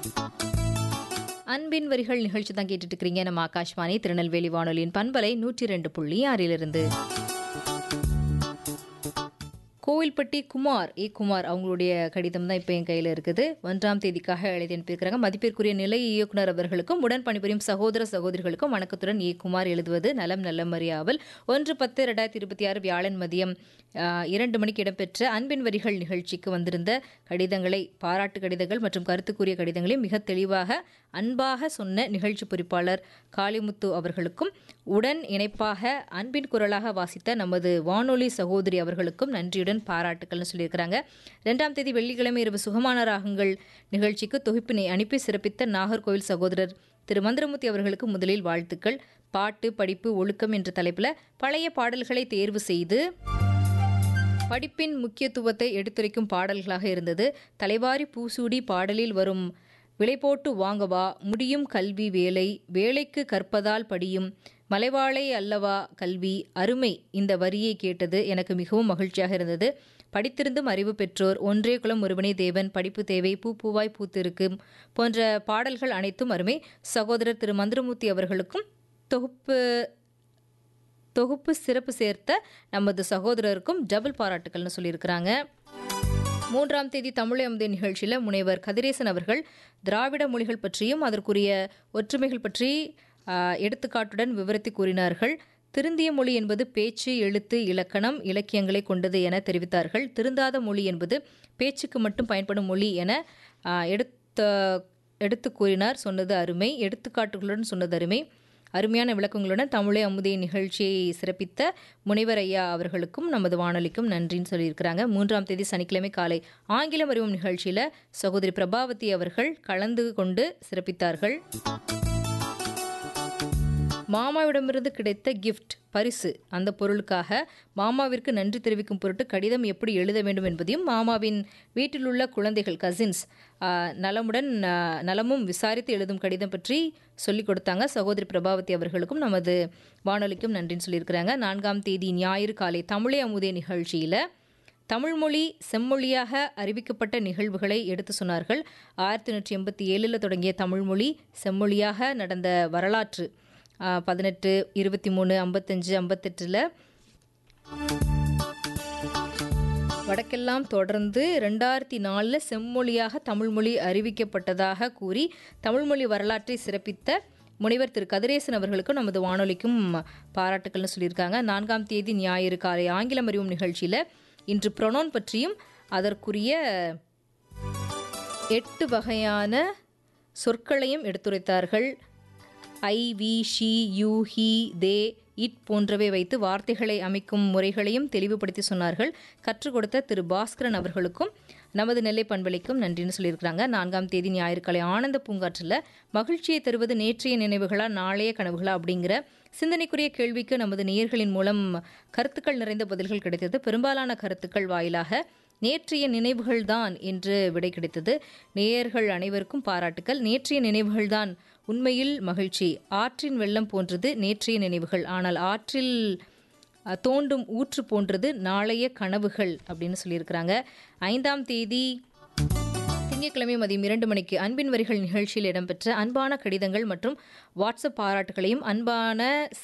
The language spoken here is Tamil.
அன்பின் வரிகள் நிகழ்ச்சி தான் கேட்டுட்டு இருக்கிறீங்க நம்ம ஆகாஷ்வாணி திருநெல்வேலி வானொலியின் பண்பலை நூற்றி ரெண்டு புள்ளி ஆறிலிருந்து கோவில்பட்டி குமார் ஏ குமார் அவங்களுடைய கடிதம் தான் இப்போ என் கையில் இருக்குது ஒன்றாம் தேதிக்காக எழுதி அனுப்பியிருக்கிறாங்க மதிப்பிற்குரிய நிலை இயக்குனர் அவர்களுக்கும் உடன் பணிபுரியும் சகோதர சகோதரிகளுக்கும் வணக்கத்துடன் ஏ குமார் எழுதுவது நலம் நல்ல மரியாவல் ஒன்று பத்து ரெண்டாயிரத்தி இருபத்தி ஆறு வியாழன் மதியம் ஆஹ், இரண்டு மணிக்கு இடம்பெற்ற அன்பின் வரிகள் நிகழ்ச்சிக்கு வந்திருந்த கடிதங்களை பாராட்டு கடிதங்கள் மற்றும் கருத்துக்குரிய கடிதங்களை மிக தெளிவாக அன்பாக சொன்ன நிகழ்ச்சி பொறிப்பாளர் காளிமுத்து அவர்களுக்கும் உடன் இணைப்பாக அன்பின் குரலாக வாசித்த நமது வானொலி சகோதரி அவர்களுக்கும் நன்றியுடன் பாராட்டுக்கள்னு சொல்லியிருக்கிறாங்க ரெண்டாம் தேதி வெள்ளிக்கிழமை இரவு சுகமான ராகங்கள் நிகழ்ச்சிக்கு தொகுப்பினை அனுப்பி சிறப்பித்த நாகர்கோவில் சகோதரர் திரு மந்திரமூர்த்தி அவர்களுக்கு முதலில் வாழ்த்துக்கள் பாட்டு படிப்பு ஒழுக்கம் என்ற தலைப்பில் பழைய பாடல்களை தேர்வு செய்து படிப்பின் முக்கியத்துவத்தை எடுத்துரைக்கும் பாடல்களாக இருந்தது தலைவாரி பூசூடி பாடலில் வரும் விலை போட்டு வாங்கவா முடியும் கல்வி வேலை வேலைக்கு கற்பதால் படியும் மலைவாழை அல்லவா கல்வி அருமை இந்த வரியை கேட்டது எனக்கு மிகவும் மகிழ்ச்சியாக இருந்தது படித்திருந்தும் அறிவு பெற்றோர் ஒன்றே குலம் ஒருவனே தேவன் படிப்பு தேவை பூ பூவாய் பூத்திருக்கும் போன்ற பாடல்கள் அனைத்தும் அருமை சகோதரர் திரு மந்திரமூர்த்தி அவர்களுக்கும் தொகுப்பு தொகுப்பு சிறப்பு சேர்த்த நமது சகோதரருக்கும் டபுள் பாராட்டுக்கள்னு சொல்லியிருக்கிறாங்க மூன்றாம் தேதி தமிழ் அமுதே நிகழ்ச்சியில் முனைவர் கதிரேசன் அவர்கள் திராவிட மொழிகள் பற்றியும் அதற்குரிய ஒற்றுமைகள் பற்றி ஆஹ், எடுத்துக்காட்டுடன் விவரித்து கூறினார்கள் திருந்திய மொழி என்பது பேச்சு எழுத்து இலக்கணம் இலக்கியங்களை கொண்டது என தெரிவித்தார்கள் திருந்தாத மொழி என்பது பேச்சுக்கு மட்டும் பயன்படும் மொழி என ஆஹ், எடுத்த எடுத்து கூறினார் சொன்னது அருமை எடுத்துக்காட்டுகளுடன் சொன்னது அருமை அருமையான விளக்கங்களுடன் தமிழே அமுதே நிகழ்ச்சியை சிறப்பித்த முனைவர் ஐயா அவர்களுக்கும் நமது வானொலிக்கும் நன்றின்னு சொல்லியிருக்கிறாங்க மூன்றாம் தேதி சனிக்கிழமை காலை ஆங்கிலம் அறிவும் நிகழ்ச்சியில் சகோதரி பிரபாவதி அவர்கள் கலந்து கொண்டு சிறப்பித்தார்கள் மாமாவிடமிருந்து கிடைத்த கிஃப்ட் பரிசு அந்த பொருளுக்காக மாமாவிற்கு நன்றி தெரிவிக்கும் பொருட்டு கடிதம் எப்படி எழுத வேண்டும் என்பதையும் மாமாவின் வீட்டிலுள்ள குழந்தைகள் கசின்ஸ் நலமுடன் ஆ, நலமும் விசாரித்து எழுதும் கடிதம் பற்றி சொல்லிக் கொடுத்தாங்க சகோதரி பிரபாவதி அவர்களுக்கும் நமது வானொலிக்கும் நன்றின்னு சொல்லியிருக்கிறாங்க நான்காம் தேதி ஞாயிறு காலை தமிழே அமுதே நிகழ்ச்சியில் தமிழ்மொழி செம்மொழியாக அறிவிக்கப்பட்ட நிகழ்வுகளை எடுத்து சொன்னார்கள் ஆயிரத்தி தொண்ணூற்றி எண்பத்தி ஏழில் தொடங்கிய தமிழ்மொழி செம்மொழியாக நடந்த வரலாற்று ஆஹ், பதினெட்டு இருபத்தி மூணு ஐம்பத்தஞ்சு ஐம்பத்தெட்டில் வடக்கெல்லாம் தொடர்ந்து ரெண்டாயிரத்தி நாலில் செம்மொழியாக தமிழ்மொழி அறிவிக்கப்பட்டதாக கூறி தமிழ்மொழி வரலாற்றை சிறப்பித்த முனைவர் திரு கதிரேசன் அவர்களுக்கும் நமது வானொலிக்கும் பாராட்டுக்கள்னு சொல்லியிருக்காங்க நான்காம் தேதி ஞாயிறு காலை ஆங்கிலம் அறிவும் நிகழ்ச்சியில் இன்று ப்ரொனோன் பற்றியும் அதற்குரிய எட்டு வகையான சொற்களையும் எடுத்துரைத்தார்கள் I we she you he they it போன்றவை வைத்து வார்த்தைகளை அமைக்கும் முறைகளையும் தெளிவுபடுத்தி சொன்னார்கள் கற்றுக் கொடுத்த திரு பாஸ்கரன் அவர்களுக்கும் நமது நெல்லை பண்பளிக்கும் நன்றின்னு சொல்லியிருக்கிறாங்க நான்காம் தேதி ஞாயிற்றுக்காலை ஆனந்த பூங்காற்றில் மகிழ்ச்சியை தருவது நேற்றைய நினைவுகளா நாளைய கனவுகளா அப்படிங்கிற சிந்தனைக்குரிய கேள்விக்கு நமது நேயர்களின் மூலம் கருத்துக்கள் நிறைந்த பதில்கள் கிடைத்தது பெரும்பாலான கருத்துக்கள் வாயிலாக நேற்றைய நினைவுகள்தான் என்று விடை கிடைத்தது நேயர்கள் அனைவருக்கும் பாராட்டுக்கள் நேற்றைய நினைவுகள்தான் உண்மையில் மகிழ்ச்சி ஆற்றின் வெள்ளம் போன்றது நேற்றைய நினைவுகள் ஆனால் ஆற்றில் அஹ், தோண்டும் ஊற்று போன்றது நாளைய கனவுகள் அப்படின்னு சொல்லியிருக்கிறாங்க ஐந்தாம் தேதி திங்கட்கிழமை மதியம் இரண்டு மணிக்கு அன்பின் வரிகள் நிகழ்ச்சியில் இடம்பெற்ற அன்பான கடிதங்கள் மற்றும் வாட்ஸ்அப் பாராட்டுகளையும் அன்பான